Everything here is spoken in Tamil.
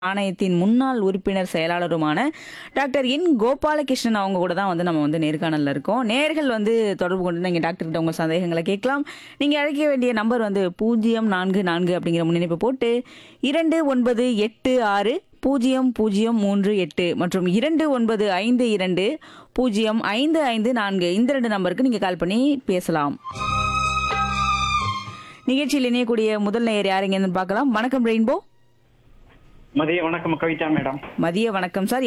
ஆணையத்தின் முன்னாள் உறுப்பினர் செயலாளருமான டாக்டர் என் கோபாலகிருஷ்ணன் அவங்க கூட தான் வந்து நம்ம வந்து நேர்காணலில் இருக்கோம் நேர்கள் வந்து தொடர்பு கொண்டு நீங்கள் டாக்டர் கிட்ட உங்கள் சந்தேகங்களை கேட்கலாம் நீங்கள் அழைக்க வேண்டிய நம்பர் வந்து பூஜ்ஜியம் நான்கு நான்கு அப்படிங்கிற முன்னிணைப்பு போட்டு இரண்டு ஒன்பது எட்டு ஆறு பூஜ்ஜியம் பூஜ்ஜியம் மூன்று எட்டு மற்றும் இரண்டு ஒன்பது ஐந்து இரண்டு பூஜ்ஜியம் ஐந்து ஐந்து நான்கு இந்த ரெண்டு நம்பருக்கு நீங்கள் கால் பண்ணி பேசலாம் நிகழ்ச்சியில் இணையக்கூடிய முதல் நேயர் யாருங்கன்னு பார்க்கலாம் வணக்கம் ரெயின்போ மதிய வணக்கம் கவிதா மேடம் மதிய வணக்கம் சார்